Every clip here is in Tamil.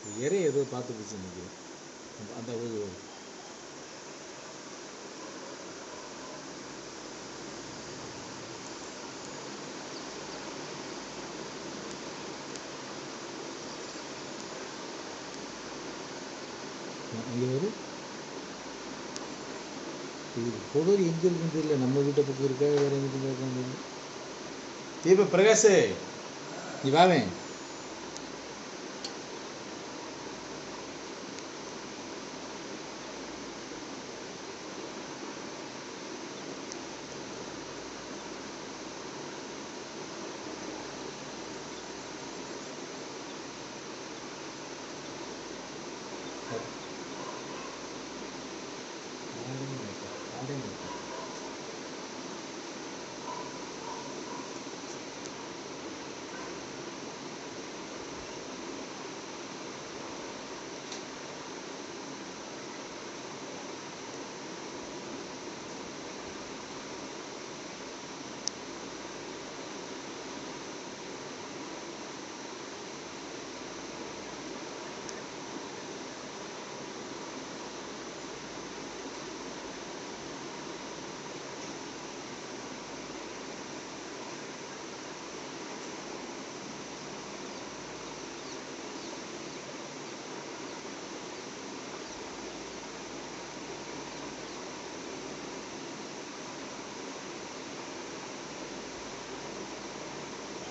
இறை ஏதோ பார்த்து பிடிச்சி நிற்கிறேன் அந்த ஒரு இங்கே வரும் இது புதர் எங்கே இருக்குன்னு தெரியல நம்ம வீட்டை பக்கம் இருக்கா வேற எங்கிட்ட இருக்கான்னு தெரியல தீப பிரகாஷ் நீ வாவேன்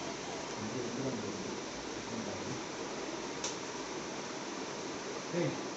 Hey.